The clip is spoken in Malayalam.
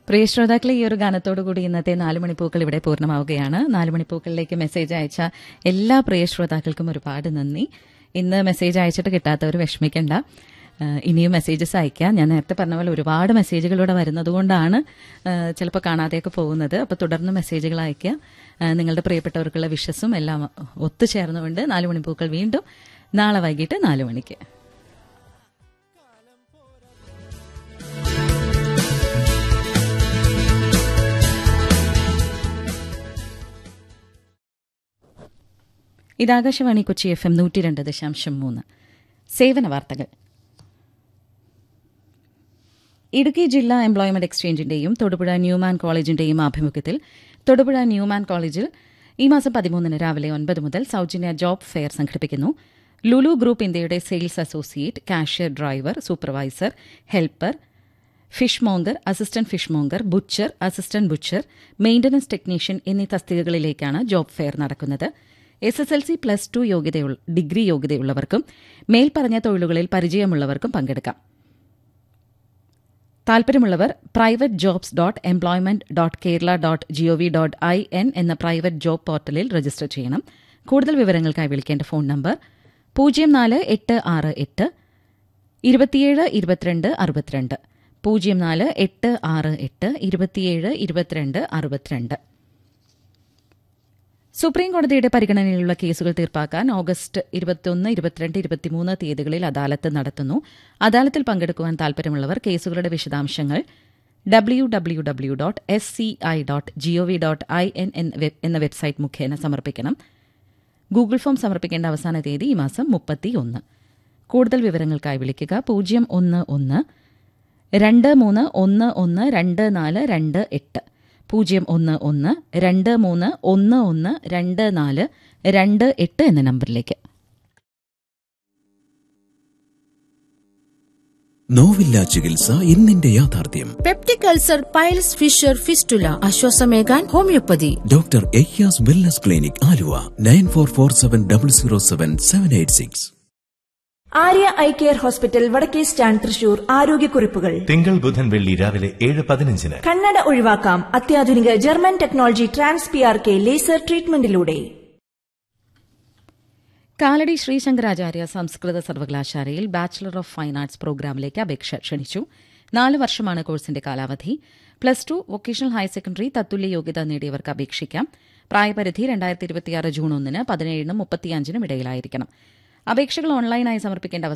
പ്രിയ ശ്രോതാക്കളെ ഈ ഒരു ഗാനത്തോടു കൂടി ഇന്നത്തെ നാല് മണിപ്പൂക്കൾ ഇവിടെ പൂർണ്ണമാവുകയാണ് നാല് മണിപ്പൂക്കളിലേക്ക് മെസ്സേജ് അയച്ച എല്ലാ പ്രിയ ശ്രോതാക്കൾക്കും ഒരുപാട് നന്ദി ഇന്ന് മെസ്സേജ് അയച്ചിട്ട് കിട്ടാത്തവർ വിഷമിക്കണ്ട ഏഹ് ഇനിയും മെസ്സേജസ് അയക്കാം ഞാൻ നേരത്തെ പറഞ്ഞ പോലെ ഒരുപാട് മെസ്സേജുകളിലൂടെ വരുന്നത് കൊണ്ടാണ് ചിലപ്പോൾ കാണാതെയൊക്കെ പോകുന്നത് അപ്പോൾ തുടർന്ന് മെസ്സേജുകൾ അയക്കുക ഏഹ് നിങ്ങളുടെ പ്രിയപ്പെട്ടവർക്കുള്ള വിഷസും എല്ലാം ഒത്തുചേർന്നുകൊണ്ട് നാല് മണിപ്പൂക്കൾ വീണ്ടും നാളെ വൈകിട്ട് നാല് മണിക്ക് ഇത് ആകാശവാണി കൊച്ചി എഫ് എം നൂറ്റി രണ്ട് ദശാംശം മൂന്ന് സേവന വാർത്തകൾ ഇടുക്കി ജില്ലാ എംപ്ലോയ്മെന്റ് എക്സ്ചേഞ്ചിന്റെയും തൊടുപുഴ ന്യൂമാൻ കോളേജിന്റെയും ആഭിമുഖ്യത്തിൽ തൊടുപുഴ ന്യൂമാൻ കോളേജിൽ ഈ മാസം പതിമൂന്നിന് രാവിലെ ഒൻപത് മുതൽ സൌജന്യ ജോബ് ഫെയർ സംഘടിപ്പിക്കുന്നു ലുലു ഗ്രൂപ്പ് ഇന്ത്യയുടെ sales associate cashier driver supervisor helper fishmonger assistant fishmonger butcher assistant butcher maintenance technician എന്നീ തസ്തികകളിലേക്കാണ് ജോബ് ഫെയർ നടക്കുന്നത് S S L C plus two യോഗ്യതയുള്ള ഡിഗ്രി യോഗ്യതയുള്ളവർക്കും മേൽപ്പറഞ്ഞ തൊഴിലുകളിൽ പരിചയമുള്ളവർക്കും പങ്കെടുക്കാം താൽപര്യമുള്ളവർ private jobs dot employment dot Kerala dot GOV dot I N എന്ന പ്രൈവറ്റ് ജോബ് പോർട്ടലിൽ രജിസ്റ്റർ ചെയ്യണം കൂടുതൽ വിവരങ്ങൾക്കായി വിളിക്കേണ്ട ഫോൺ നമ്പർ പൂജ്യം നാല് എട്ട് ആറ് എട്ട് ഇരുപത്തിയേഴ് ഇരുപത്തിരണ്ട് അറുപത്തിരണ്ട് പൂജ്യം നാല് എട്ട് ആറ് എട്ട് ഇരുപത്തിയേഴ് ഇരുപത്തിരണ്ട് അറുപത്തിരണ്ട് സുപ്രീം കോടതിയുടെ പരിഗണനയിലുള്ള കേസുകൾ തീർപ്പാക്കാൻ ഓഗസ്റ്റ് ഇരുപത്തിയൊന്ന് ഇരുപത്തിരണ്ട് ഇരുപത്തിമൂന്ന് തീയതികളിൽ അദാലത്ത് നടത്തുന്നു അദാലത്തിൽ പങ്കെടുക്കുവാൻ താൽപര്യമുള്ളവർ കേസുകളുടെ വിശദാംശങ്ങൾ W W W dot S C I dot GOV dot I N എന്ന വെബ്സൈറ്റ് മുഖേന സമർപ്പിക്കണം ഗൂഗിൾ ഫോം സമർപ്പിക്കേണ്ട അവസാന തീയതി ഈ മാസം മുപ്പത്തിയൊന്ന് കൂടുതൽ വിവരങ്ങൾക്കായി വിളിക്കുക പൂജ്യം ഒന്ന് ഒന്ന് രണ്ട് മൂന്ന് ഒന്ന് ഒന്ന് രണ്ട് നാല് രണ്ട് എട്ട് പൂജ്യം ഒന്ന് ഒന്ന് രണ്ട് മൂന്ന് ഒന്ന് ഒന്ന് രണ്ട് നാല് രണ്ട് എട്ട് എന്ന നമ്പറിലേക്ക് നോവില്ല ചികിത്സ ഇന്നിന്റെ യാഥാർത്ഥ്യം peptic ulcer piles fissure fistula ആശ്വാസമേകാൻ homoeopathy doctor Ayyas wellness clinic Aluva nine four four seven double zero seven seven eight six Arya eye care hospital വടക്കേ സ്റ്റാൻഡ് തൃശൂർ ആരോഗ്യക്കുറിപ്പുകൾ തിങ്കൾ ബുധൻ വെള്ളി രാവിലെ ഏഴ് പതിനഞ്ചിന് കണ്ണട ഒഴിവാക്കാം അത്യാധുനിക German technology trans P R K laser ട്രീറ്റ്മെന്റിലൂടെ കാലടി ശ്രീശങ്കരാചാര്യ സംസ്കൃത സർവകലാശാലയിൽ ബാച്ചിലർ ഓഫ് ഫൈൻ ആർട്സ് പ്രോഗ്രാമിലേക്ക് അപേക്ഷ ക്ഷണിച്ചു നാല് വർഷമാണ് കോഴ്സിന്റെ കാലാവധി plus two vocational higher secondary തത്തുല്യ യോഗ്യത നേടിയവർക്ക് അപേക്ഷിക്കാം പ്രായപരിധി രണ്ടായിരത്തി ഇരുപത്തിയാറ് ജൂൺ ഒന്നിന് പതിനേഴിനും മുപ്പത്തിയഞ്ചിനും ഇടയിലായിരിക്കണം അപേക്ഷകൾ ഓൺലൈനായി സമർപ്പിക്കേണ്ട